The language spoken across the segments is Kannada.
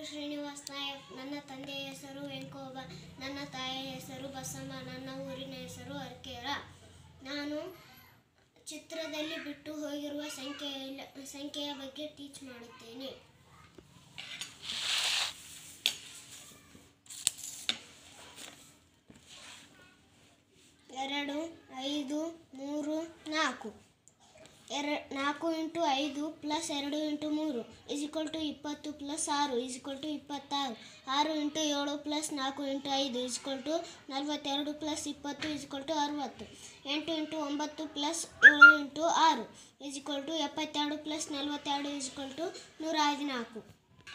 ಶ್ರೀನಿವಾಸ್ ನಾಯಕ್ ನನ್ನ ತಂದೆಯ ಹೆಸರು ವೆಂಕೋಬ ನನ್ನ ತಾಯಿಯ ಹೆಸರು ಬಸಮ್ಮ ನನ್ನ ಊರಿನ ಹೆಸರು ಅರ್ಕೇರ ನಾನು ಚಿತ್ರದಲ್ಲಿ ಬಿಟ್ಟು ಹೋಗಿರುವ ಸಂಖ್ಯೆಯ ಸಂಖ್ಯೆಯ ಬಗ್ಗೆ ಟೀಚ್ ಮಾಡುತ್ತೇನೆ ಎರಡು ಐದು ಮೂರು ನಾಲ್ಕು ಎರ ನಾಲ್ಕು ಇಂಟು ಐದು ಪ್ಲಸ್ ಎರಡು ಇಂಟು ಮೂರು ಇಸ್ ಈಕ್ವಲ್ ಟು ಇಪ್ಪತ್ತು ಪ್ಲಸ್ ಆರು ಇಸ್ ಈಕ್ವಲ್ ಟು ಇಪ್ಪತ್ತಾರು ಆರು ಇಂಟು ಏಳು ಪ್ಲಸ್ ನಾಲ್ಕು ಇಂಟು ಐದು ಇಸ್ ಈಕ್ವಲ್ ಟು ನಲವತ್ತೆರಡು ಪ್ಲಸ್ ಇಪ್ಪತ್ತು ಇಸ್ ಈಕ್ವಲ್ ಟು ಅರುವತ್ತು ಎಂಟು ಇಂಟು ಒಂಬತ್ತು ಪ್ಲಸ್ ಏಳು ಇಂಟು ಆರು ಇಸ್ ಈಕ್ವಲ್ ಟು ಎಪ್ಪತ್ತೆರಡು ಪ್ಲಸ್ ನಲವತ್ತೆರಡು ಇಸ್ ಈಕ್ವಲ್ ಟು ನೂರ ಹದಿನಾಲ್ಕು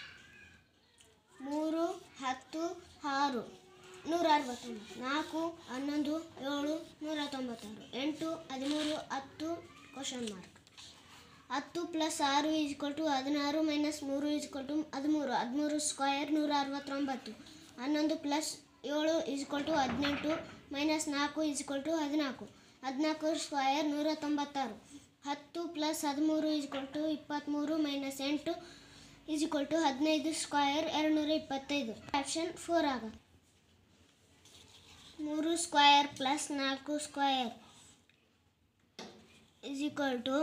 ಮೂರು ಹತ್ತು ಆರು ನೂರ ಅರವತ್ತೊಂದು ನಾಲ್ಕು ಹನ್ನೊಂದು ಏಳು ನೂರ ತೊಂಬತ್ತಾರು ಎಂಟು ಹದಿಮೂರು ಹತ್ತು ಕ್ವಶನ್ ಮಾರ್ಕ್ ಹತ್ತು ಪ್ಲಸ್ ಆರು ಈಜ್ಕೊಲ್ ಟು ಹದಿನಾರು ಮೈನಸ್ ಮೂರು ಈಜ್ಕೊಲ್ ಟು ಹದಿಮೂರು ಹದಿಮೂರು ಸ್ಕ್ವಯರ್ ನೂರ ಅರವತ್ತೊಂಬತ್ತು ಹನ್ನೊಂದು ಪ್ಲಸ್ ಏಳು ಈಜ್ಕೊಲ್ ಟು ಹದಿನೆಂಟು ಮೈನಸ್ ನಾಲ್ಕು ಈಜ್ಕೊಲ್ ಟು ಹದಿನಾಲ್ಕು ಹದಿನಾಲ್ಕು ಸ್ಕ್ವಯರ್ ನೂರ ತೊಂಬತ್ತಾರು ಹತ್ತು ಪ್ಲಸ್ ಹದಿಮೂರು ಈಜ್ಕೊಲ್ ಟು ಇಪ್ಪತ್ತ್ಮೂರು ಮೈನಸ್ ಎಂಟು ಈಸ್ ಈಕ್ವಲ್ ಟು ಹದಿನೈದು ಸ್ಕ್ವಯರ್ ಎರಡುನೂರ ಇಪ್ಪತ್ತೈದು ಆಪ್ಷನ್ ಫೋರ್ ಆಗ ಮೂರು ಸ್ಕ್ವಯರ್ ಪ್ಲಸ್ ನಾಲ್ಕು ಸ್ಕ್ವಯರ್ ಈಸ್ ಈಕ್ವಲ್ ಟು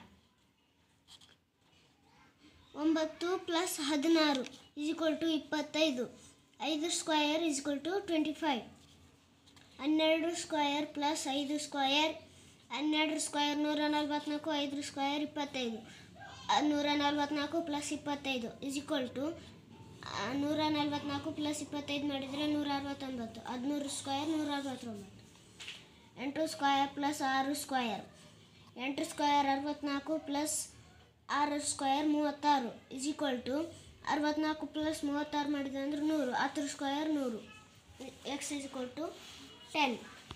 ಒಂಬತ್ತು ಪ್ಲಸ್ ಹದಿನಾರು ಈಸ್ ಈಕ್ವಲ್ ಟು ಇಪ್ಪತ್ತೈದು ಐದು square is equal to twenty five ಹನ್ನೆರಡು ಸ್ಕ್ವಯರ್ ಪ್ಲಸ್ ಐದು ಸ್ಕ್ವಯರ್ ಹನ್ನೆರಡು ಸ್ಕ್ವಯರ್ ನೂರ ನಲ್ವತ್ನಾಲ್ಕು ಐದು ಸ್ಕ್ವಯರ್ ಇಪ್ಪತ್ತೈದು ಆ, ನೂರ ನಲ್ವತ್ನಾಲ್ಕು ಪ್ಲಸ್ ಇಪ್ಪತ್ತೈದು ಇಸ್ ಈಕ್ವಲ್ ಟು ನೂರ ನಲ್ವತ್ನಾಲ್ಕು ಪ್ಲಸ್ ಇಪ್ಪತ್ತೈದು ಮಾಡಿದರೆ ನೂರ ಅರವತ್ತೊಂಬತ್ತು ಹದಿಮೂರು ಸ್ಕ್ವಯರ್ ನೂರ ಅರವತ್ತೊಂಬತ್ತು ಎಂಟು ಸ್ಕ್ವಯರ್ ಪ್ಲಸ್ ಆರು ಸ್ಕ್ವಯರ್ ಎಂಟು ಸ್ಕ್ವಯರ್ ಅರವತ್ನಾಲ್ಕು ಪ್ಲಸ್ ಆರು ಸ್ಕ್ವಯರ್ ಮೂವತ್ತಾರು ಇಸ್ ಈಕ್ವಲ್ ಟು ಅರವತ್ನಾಲ್ಕು ಪ್ಲಸ್ ಮೂವತ್ತಾರು ಮಾಡಿದೆ ಅಂದ್ರೆ ನೂರು ಹತ್ತು ಸ್ಕ್ವಯರ್ ನೂರು x is equal to ten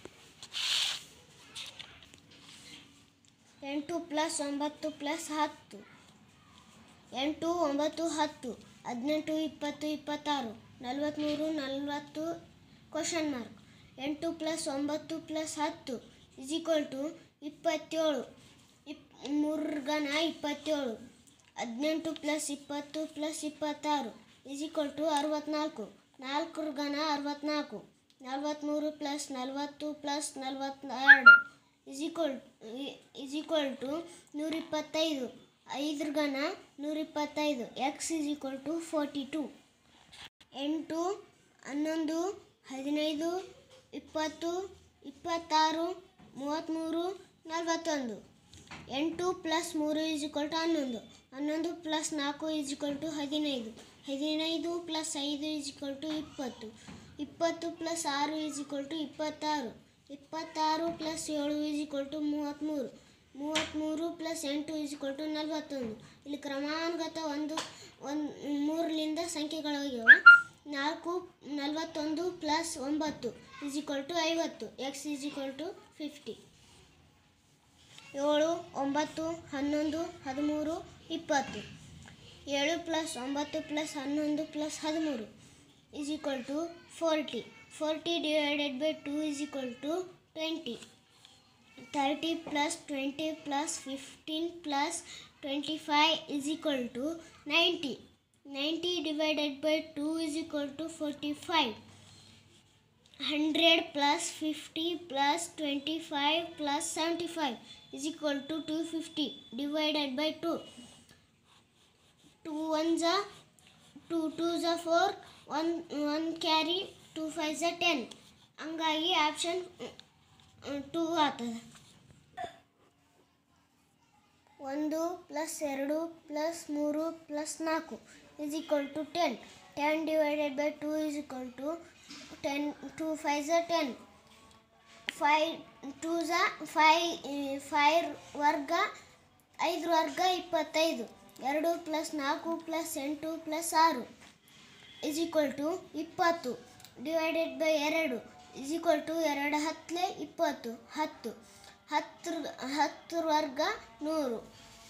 ಎಂಟು ಪ್ಲಸ್ ಒಂಬತ್ತು ಪ್ಲಸ್ ಹತ್ತು ಎಂಟು ಒಂಬತ್ತು ಹತ್ತು ಹದಿನೆಂಟು ಇಪ್ಪತ್ತು ಇಪ್ಪತ್ತಾರು ನಲವತ್ತ್ಮೂರು ನಲವತ್ತು ಕ್ವಶನ್ ಮಾರ್ಕ್ ಎಂಟು ಪ್ಲಸ್ ಒಂಬತ್ತು ಪ್ಲಸ್ ಹತ್ತು ಇಸ್ ಈಕ್ವಲ್ ಟು ಇಪ್ಪತ್ತೇಳು ಇಪ್ ಮೂರರ ಘನ ಇಪ್ಪತ್ತೇಳು ಹದಿನೆಂಟು ಪ್ಲಸ್ ಇಪ್ಪತ್ತು ಪ್ಲಸ್ ಇಪ್ಪತ್ತಾರು ಇಸ್ ಈಕ್ವಲ್ ಟು ಅರವತ್ನಾಲ್ಕು ನಾಲ್ಕರ ಘನ ಅರವತ್ನಾಲ್ಕು ನಲವತ್ತ್ಮೂರು ಪ್ಲಸ್ ನಲವತ್ತು ಪ್ಲಸ್ ನಲವತ್ತೆರಡು is equal is equal to ನೂರಿಪ್ಪತ್ತೈದು ಐದರ ಘನ ನೂರಿಪ್ಪತ್ತೈದು x is equal to forty two ಎಂಟು ಹನ್ನೊಂದು ಹದಿನೈದು ಇಪ್ಪತ್ತು ಇಪ್ಪತ್ತಾರು ಮೂವತ್ತ್ಮೂರು ನಲವತ್ತೊಂದು ಎಂಟು ಪ್ಲಸ್ ಮೂರು ಈಸ್ ಈಕ್ವಲ್ ಟು ಹನ್ನೊಂದು ಹನ್ನೊಂದು ಪ್ಲಸ್ ನಾಲ್ಕು ಈಸ್ ಈಕ್ವಲ್ ಟು ಹದಿನೈದು ಹದಿನೈದು ಪ್ಲಸ್ ಐದು ಈಸ್ ಈಕ್ವಲ್ ಟು ಇಪ್ಪತ್ತು ಇಪ್ಪತ್ತು ಪ್ಲಸ್ ಆರು ಈಸ್ ಈಕ್ವಲ್ ಟು ಇಪ್ಪತ್ತಾರು ಇಪ್ಪತ್ತಾರು ಪ್ಲಸ್ ಏಳು ಈಸ್ ಈಕ್ವಲ್ ಟು ಮೂವತ್ತ್ಮೂರು ಮೂವತ್ತ್ಮೂರು ಪ್ಲಸ್ ಎಂಟು ಈಸ್ ಈಕ್ವಲ್ ಟು ನಲವತ್ತೊಂದು ಇಲ್ಲಿ ಕ್ರಮಾನುಗತ ಒಂದು ಒಂದು ಮೂರರಿಂದ ಸಂಖ್ಯೆಗಳಾಗ್ಯಾವ ನಾಲ್ಕು ನಲವತ್ತೊಂದು ಪ್ಲಸ್ ಒಂಬತ್ತು ಈಸ್ ಈಕ್ವಲ್ ಟು ಐವತ್ತು x is equal to fifty ಏಳು ಒಂಬತ್ತು ಹನ್ನೊಂದು ಹದಿಮೂರು ಇಪ್ಪತ್ತು ಏಳು ಪ್ಲಸ್ ಒಂಬತ್ತು ಪ್ಲಸ್ ಹನ್ನೊಂದು ಪ್ಲಸ್ ಹದಿಮೂರು is equal to forty forty divided by two is equal to twenty thirty plus twenty plus fifteen plus twenty five is equal to ninety ninety divided by two is equal to forty five hundred plus fifty plus twenty five plus seventy five is equal to two fifty divided by two two one ಝ ಟು ಟೂ ಝ four one one carry two five ಝ ಟೆನ್ ಹಂಗಾಗಿ ಆಪ್ಷನ್ ಟೂ ಆಗ್ತದೆ ಒಂದು ಪ್ಲಸ್ ಎರಡು ಪ್ಲಸ್ ಮೂರು ಪ್ಲಸ್ ನಾಲ್ಕು is equal to ten ten divided by two is equal to ten two five ಝ ಟೆನ್ ಫೈವ್ ಟೂ ಝ ಫೈ ಫೈವ್ ವರ್ಗ ಐದು ವರ್ಗ ಇಪ್ಪತ್ತೈದು ಎರಡು ಪ್ಲಸ್ ನಾಲ್ಕು ಪ್ಲಸ್ ಎಂಟು ಪ್ಲಸ್ ಆರು ಇಸ್ ಈಕ್ವಲ್ ಟು ಇಪ್ಪತ್ತು ಡಿವೈಡೆಡ್ ಬೈ ಎರಡು ಇಸ್ ಈಕ್ವಲ್ ಟು ಎರಡು ಹತ್ತಲೆ ಇಪ್ಪತ್ತು ಹತ್ತು ಹತ್ತರ ಹತ್ತರ ವರ್ಗ ನೂರು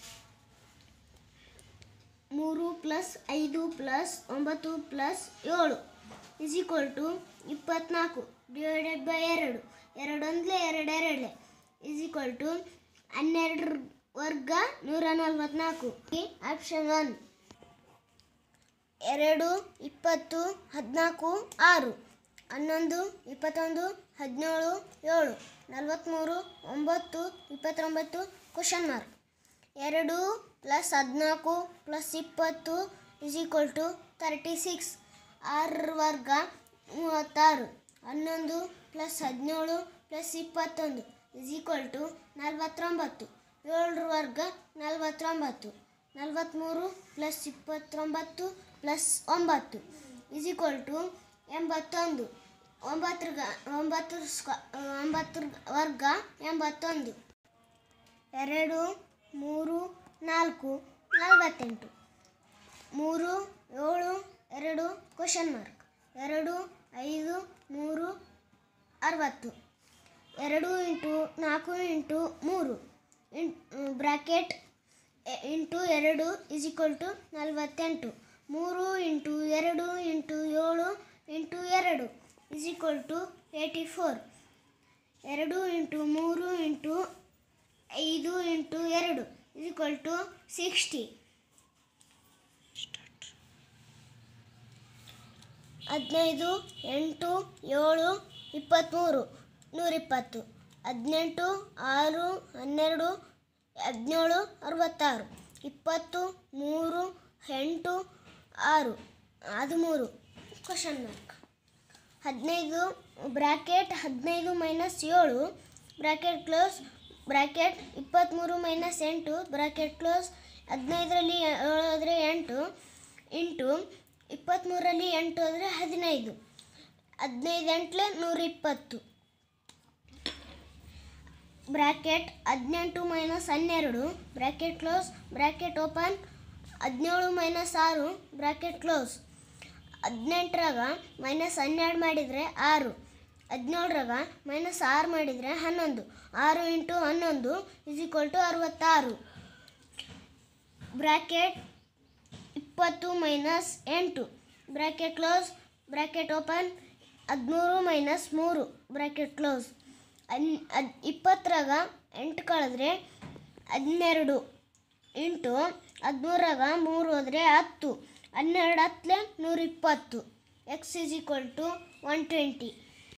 ಮೂರು ಪ್ಲಸ್ ಐದು ಪ್ಲಸ್ ಒಂಬತ್ತು ಪ್ಲಸ್ ಏಳು ಇಸ್ ಈಕ್ವಲ್ ಟು ಇಪ್ಪತ್ನಾಲ್ಕು ಡಿವೈಡೆಡ್ ಬೈ ಎರಡು ಎರಡೊಂದಲೇ ಎರಡೆರಡಲೆ ಇಸ್ ಈಕ್ವಲ್ ಟು ಹನ್ನೆರಡರ ವರ್ಗ ನೂರ ನಲ್ವತ್ನಾಲ್ಕು ಆಪ್ಷನ್ ಒನ್ ಎರಡು ಇಪ್ಪತ್ತು ಹದಿನಾಲ್ಕು ಆರು ಹನ್ನೊಂದು ಇಪ್ಪತ್ತೊಂದು ಹದಿನೇಳು ಏಳು ನಲವತ್ತ್ಮೂರು ಒಂಬತ್ತು ಇಪ್ಪತ್ತೊಂಬತ್ತು ಕ್ವಶನ್ ಮಾರ್ಕ್ ಎರಡು ಪ್ಲಸ್ ಹದಿನಾಲ್ಕು ಪ್ಲಸ್ ಇಪ್ಪತ್ತು is equal to thirty six ಆರರ ವರ್ಗ ಮೂವತ್ತಾರು ಹನ್ನೊಂದು ಪ್ಲಸ್ ಹದಿನೇಳು ಪ್ಲಸ್ ಇಪ್ಪತ್ತೊಂದು ಇಸ್ ಈಕ್ವಲ್ ಟು ನಲವತ್ತೊಂಬತ್ತು ಏಳರ ವರ್ಗ ನಲವತ್ತೊಂಬತ್ತು ನಲವತ್ತ್ಮೂರು ಪ್ಲಸ್ ಇಪ್ಪತ್ತೊಂಬತ್ತು ಪ್ಲಸ್ ಒಂಬತ್ತು ಇಸ್ ಈಕ್ವಲ್ ಟು ಎಂಬತ್ತೊಂದು ಒಂಬತ್ತರ ಒಂಬತ್ತರ ಸ್ಕ್ವ ಒಂಬತ್ತರ ವರ್ಗ ಎಂಬತ್ತೊಂದು ಎರಡು ಮೂರು ನಾಲ್ಕು ನಲವತ್ತೆಂಟು ಮೂರು ಏಳು ಎರಡು ಕ್ವಶನ್ ಮಾರ್ಕ್ ಎರಡು ಐದು ಮೂರು ಅರವತ್ತು ಎರಡು ಇಂಟು ನಾಲ್ಕು ಇಂಟು ಮೂರು ಇನ್ ಬ್ರ್ಯಾಕೆಟ್ ಇಂಟು ಎರಡು ಇಸ್ ಈಕ್ವಲ್ ಟು ನಲವತ್ತೆಂಟು ಮೂರು ಇಂಟು ಎರಡು ಇಂಟು ಏಳು ಇಂಟು ಎರಡು is equal to eighty four ಎರಡು ಇಂಟು ಮೂರು ಇಂಟು ಐದು ಇಂಟು ಎರಡು ಇಸ್ ಈಕ್ವಲ್ ಟು ಸಿಕ್ಸ್ಟಿ ಹದಿನೈದು ಎಂಟು ಏಳು ಇಪ್ಪತ್ತ್ಮೂರು ನೂರಿಪ್ಪತ್ತು ಹದಿನೆಂಟು ಆರು ಹನ್ನೆರಡು ಹದಿನೇಳು ಅರವತ್ತಾರು ಇಪ್ಪತ್ತು ಮೂರು ಎಂಟು ಆರು ಹದಿಮೂರು ಕ್ವಶನ್ ಮಾರ್ಕ್ ಹದಿನೈದು ಬ್ರ್ಯಾಕೆಟ್ ಹದಿನೈದು ಮೈನಸ್ ಏಳು ಬ್ರ್ಯಾಕೆಟ್ ಕ್ಲೋಸ್ ಬ್ರ್ಯಾಕೆಟ್ ಇಪ್ಪತ್ತ್ಮೂರು ಮೈನಸ್ ಎಂಟು ಬ್ರ್ಯಾಕೆಟ್ ಕ್ಲೋಸ್ ಹದಿನೈದರಲ್ಲಿ ಏಳು ಆದರೆ ಎಂಟು ಇಂಟು ಇಪ್ಪತ್ತ್ಮೂರರಲ್ಲಿ ಎಂಟು ಆದರೆ ಹದಿನೈದು ಹದಿನೈದು ಎಂಟ್ಲೆ ನೂರಿಪ್ಪತ್ತು ಬ್ರ್ಯಾಕೆಟ್ ಹದಿನೆಂಟು ಮೈನಸ್ ಹನ್ನೆರಡು ಬ್ರ್ಯಾಕೆಟ್ ಕ್ಲೋಸ್ ಬ್ರ್ಯಾಕೆಟ್ ಓಪನ್ ಹದಿನೇಳು ಮೈನಸ್ ಆರು ಬ್ರ್ಯಾಕೆಟ್ ಕ್ಲೋಸ್ ಹದಿನೆಂಟರಾಗ ಮೈನಸ್ ಹನ್ನೆರಡು ಮಾಡಿದರೆ ಆರು ಹದಿನೇಳರಾಗ ಮೈನಸ್ ಆರು ಮಾಡಿದರೆ ಹನ್ನೊಂದು ಆರು ಇಂಟು ಹನ್ನೊಂದು ಇಸ್ ಈಕ್ವಲ್ ಟು ಅರವತ್ತಾರು ಬ್ರ್ಯಾಕೆಟ್ ಇಪ್ಪತ್ತು ಮೈನಸ್ ಎಂಟು ಬ್ರ್ಯಾಕೆಟ್ ಕ್ಲೋಸ್ ಬ್ರ್ಯಾಕೆಟ್ ಓಪನ್ ಹದಿಮೂರು ಮೈನಸ್ ಮೂರು ಬ್ರ್ಯಾಕೆಟ್ ಕ್ಲೋಸ್ ಹನ್ ಹದ್ ಇಪ್ಪತ್ತರಾಗ ಎಂಟು ಕಳೆದ್ರೆ ಹನ್ನೆರಡು ಇಂಟು ಹದಿಮೂರಾಗ ಮೂರು ಹೋದರೆ ಹತ್ತು ಹನ್ನೆರಡು ಹತ್ತಲೆ ನೂರಿಪ್ಪತ್ತು x is equal to one twenty